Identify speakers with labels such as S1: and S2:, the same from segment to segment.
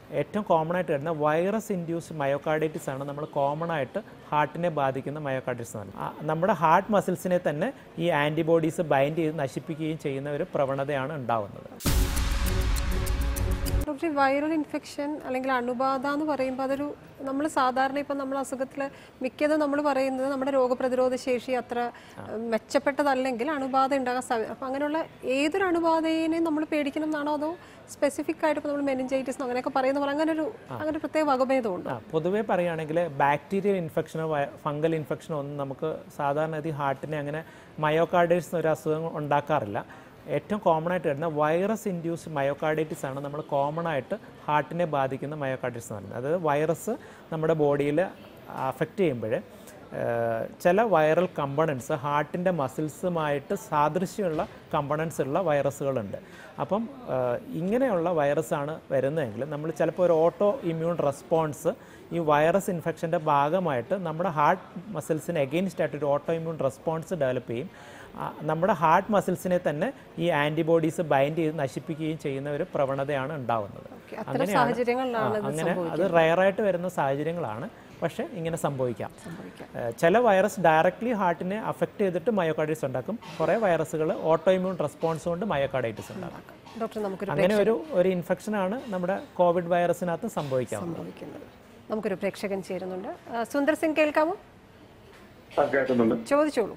S1: ഏറ്റവും കോമൺ ആയിട്ട് വരുന്ന വൈറസ് ഇൻഡ്യൂസ്ഡ് മയോകാർഡൈറ്റിസ് ആണ് നമ്മൾ കോമൺ ആയിട്ട് ഹാർട്ടിനെ ബാധിക്കുന്ന മയോകാർഡൈറ്റിസ് ആണ് ആ, നമ്മുടെ ഹാർട്ട് മസിൽസിനെ തന്നെ ഈ ആൻറ്റിബോഡീസ് ബൈൻഡ് ചെയ്ത് നശിപ്പിക്കുകയും ചെയ്യുന്ന ഒരു പ്രവണതയാണ് ഉണ്ടാവുന്നത്
S2: ഡോക്ടർ ഈ വൈറൽ ഇൻഫെക്ഷൻ അല്ലെങ്കിൽ അണുബാധ എന്ന് പറയുമ്പോൾ അതൊരു നമ്മൾ സാധാരണ ഇപ്പം നമ്മൾ അസുഖത്തിൽ മിക്കതും നമ്മൾ പറയുന്നത് നമ്മുടെ രോഗപ്രതിരോധ ശേഷി അത്ര ഏഹ്, മെച്ചപ്പെട്ടതല്ലെങ്കിൽ അണുബാധ ഉണ്ടാകാൻ സാധ്യത അപ്പം അങ്ങനെയുള്ള ഏതൊരു അണുബാധയെയും നമ്മൾ പേടിക്കണം എന്നാണോ അതോ സ്പെസിഫിക് ആയിട്ട് ഇപ്പോൾ നമ്മൾ മെനിഞ്ചൈറ്റിസ് അങ്ങനെയൊക്കെ പറയുന്ന പോലെ അങ്ങനെ ഒരു അങ്ങനെ ഒരു പ്രത്യേക വകഭേദമുണ്ട്
S1: ആ പൊതുവേ പറയുകയാണെങ്കിൽ ബാക്ടീരിയൽ ഇൻഫെക്ഷനോ ഫംഗൽ ഇൻഫെക്ഷനോ ഒന്നും നമുക്ക് സാധാരണ ഈ ഹാർട്ടിനെ അങ്ങനെ മയോകാർഡൈറ്റിസ് ഒരു അസുഖം ഉണ്ടാക്കാറില്ല ഏറ്റവും കോമൺ ആയിട്ട് വരുന്ന വൈറസ് ഇൻഡ്യൂസ്ഡ് മയോകാർഡൈറ്റിസ് ആണ് നമ്മൾ കോമൺ ആയിട്ട് ഹാർട്ടിനെ ബാധിക്കുന്ന മയോകാർഡൈറ്റിസ് എന്ന് പറയുന്നത് അതായത് വൈറസ് നമ്മുടെ ബോഡിയിൽ അഫക്റ്റ് ചെയ്യുമ്പോൾ ചില വൈറൽ കമ്പണൻസ് ഹാർട്ടിൻ്റെ മസിൽസുമായിട്ട് സാദൃശ്യമുള്ള കമ്പണൻസ് ഉള്ള വൈറസുകളുണ്ട് അപ്പം ആ, ഇങ്ങനെയുള്ള വൈറസാണ് വരുന്നതെങ്കിൽ നമ്മൾ ചിലപ്പോൾ ഒരു ഓട്ടോ ഇമ്മ്യൂൺ റെസ്പോൺസ് ഈ വൈറസ് ഇൻഫെക്ഷൻ്റെ ഭാഗമായിട്ട് നമ്മുടെ ഹാർട്ട് മസിൽസിന് എഗെയിൻസ്റ്റ് ആയിട്ട് ഒരു ഓട്ടോ ഇമ്മ്യൂൺ റെസ്പോൺസ് ഡെവലപ്പ് ചെയ്യും ആ, നമ്മുടെ ഹാർട്ട് മസിൽസിനെ തന്നെ ഈ ആൻറ്റിബോഡീസ് ബൈൻഡ് ചെയ്ത് നശിപ്പിക്കുകയും ചെയ്യുന്ന ഒരു പ്രവണതയാണ് ഉണ്ടാവുന്നത്
S2: അത്തരം സാഹചര്യങ്ങളിലാണ്
S1: ആ, അങ്ങനെ അത് റയറായിട്ട് വരുന്ന സാഹചര്യങ്ങളാണ് പക്ഷേ ഇങ്ങനെ സംഭവിക്കാം ഏഹ് ചില വൈറസ് ഡയറക്റ്റ്ലി ഹാർട്ടിനെ അഫക്റ്റ് ചെയ്തിട്ട് മയോകാർഡൈറ്റിസ് ഉണ്ടാക്കും കുറേ വൈറസുകൾ ഓട്ടോ ഇമ്മ്യൂൺ റെസ്പോൺസ് കൊണ്ട് മയോകാർഡൈറ്റിസ് ഉണ്ടാക്കും
S2: ഡോക്ടർ നമുക്കൊരു
S1: അങ്ങനെ ഒരു ഒരു ഇൻഫെക്ഷനാണ് നമ്മുടെ കോവിഡ് വൈറസിനകത്ത് സംഭവിക്കാവുന്നത്
S2: സംഭവിക്കുന്നത് നമുക്കൊരു പ്രേക്ഷകൻ ചേരുന്നുണ്ട് ആ, സുന്ദർ സിംഗ് കേൾക്കാമോ
S3: ആ, കേൾക്കുന്നുണ്ട്
S2: ചോദിച്ചോളൂ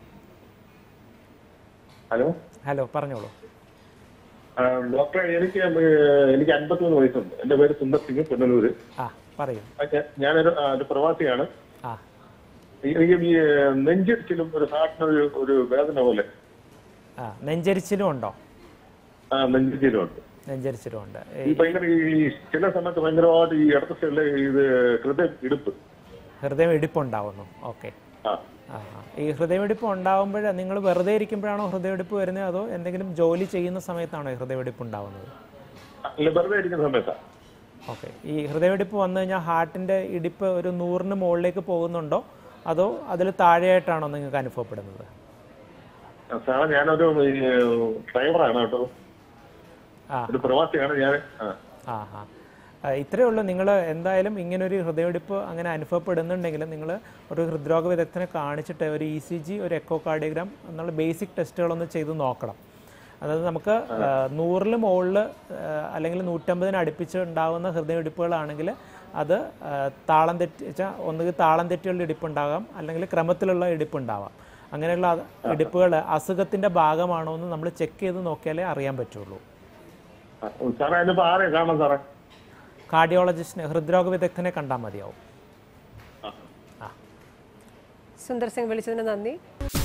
S3: ഹലോ
S1: ഹലോ പറഞ്ഞോളൂ
S3: ആ, ഡോക്ടറെ എനിക്ക് ഏ, എനിക്ക് അൻപത്തിമൂന്ന് വയസ്സുണ്ട് എന്റെ പേര് സുന്ദർ സിംഗ് പുനലൂര്
S1: ആ പറയൂ
S3: ആ, ഞാൻ- ഞാനൊരു ആ, ഒരു പ്രവാസിയാണ്
S1: ആ
S3: എനിക്ക് ഈ ഏ, നെഞ്ചിടിച്ചിലും ഒരു ഹാർട്ടിനൊരു ഒരു വേദന പോലെ
S1: ആ നെഞ്ചരിച്ചിലും ഉണ്ടോ
S3: ആ, നെഞ്ചിടിച്ചിലും ഉണ്ട്
S1: നെഞ്ചരിച്ചിലും ഉണ്ട്
S3: ഈ ഭയങ്കര ഈ ചില സമയത്ത് ഭയങ്കരമായിട്ട് ഈ ഇടത്ത സൈഡിലെ ഇത് ഹൃദയം ഇടുപ്പ്
S1: ഹൃദയം ഇടിപ്പുണ്ടാവുന്നു ഓക്കെ
S3: ആ
S1: ആ ആ. ഈ ഹൃദയമിടിപ്പ് ഉണ്ടാവുമ്പോൾ നിങ്ങൾ വെറുതെ ഇരിക്കുമ്പോഴാണോ ഹൃദയമിടിപ്പ് വരുന്നത് അതോ എന്തെങ്കിലും ജോലി ചെയ്യുന്ന സമയത്താണോ ഈ ഹൃദയമിടിപ്പ് ഉണ്ടാവുന്നത്
S3: അല്ല വെറുതെ ഇരിക്കുന്ന സമയത്താ
S1: ഓക്കെ ഈ ഹൃദയമിടിപ്പ് വന്നു കഴിഞ്ഞാൽ ഹാർട്ടിൻ്റെ ഇടിപ്പ് ഒരു നൂറിന് മുകളിലേക്ക് പോകുന്നുണ്ടോ അതോ അതിൽ താഴെയായിട്ടാണോ നിങ്ങൾക്ക് അനുഭവപ്പെടുന്നത്
S3: ആ, സാറേ ഞാനൊരു ഈ, ഡ്രൈവറാണ് കേട്ടോ
S1: ആ
S3: ഒരു പ്രവാസിയാണ് ഞാൻ ആ
S1: ആ ആ ആ, ഇത്രയേ ഉള്ളൂ നിങ്ങൾ എന്തായാലും ഇങ്ങനൊരു ഹൃദയമിടിപ്പ് അങ്ങനെ അനുഭവപ്പെടുന്നുണ്ടെങ്കിൽ നിങ്ങൾ ഒരു ഹൃദ്രോഗ വിദഗ്ധനെ കാണിച്ചിട്ട് ഒരു ഇ സി ജി ഒരു എക്കോ കാർഡിയോഗ്രാം എന്നുള്ള ബേസിക് ടെസ്റ്റുകളൊന്ന് ചെയ്ത് നോക്കണം അതായത് നമുക്ക് നൂറിൽ മുകളിൽ അല്ലെങ്കിൽ നൂറ്റമ്പതിന് അടുപ്പിച്ച് ഉണ്ടാകുന്ന ഹൃദയമിടിപ്പുകളാണെങ്കിൽ അത് ആ, താളം തെറ്റി വെച്ചാൽ ഒന്നുകിൽ താളം തെറ്റിയുള്ള ഇടിപ്പുണ്ടാകാം അല്ലെങ്കിൽ ക്രമത്തിലുള്ള ഇടിപ്പുണ്ടാവാം അങ്ങനെയുള്ള അത് ഇടിപ്പുകൾ അസുഖത്തിൻ്റെ ഭാഗമാണോ എന്ന് നമ്മൾ ചെക്ക് ചെയ്ത് നോക്കിയാലേ അറിയാൻ പറ്റുള്ളൂ
S3: ആ, സാറേ അതിനിപ്പോ ആരെ കാണാം സാറേ
S1: കാർഡിയോളജിസ്റ്റിനെ ഹൃദ്രോഗ വിദഗ്ധനെ കണ്ടാൽ മതിയാവും
S3: ആ
S2: സുന്ദർ സിംഗ് വിളിച്ചതിന് നന്ദി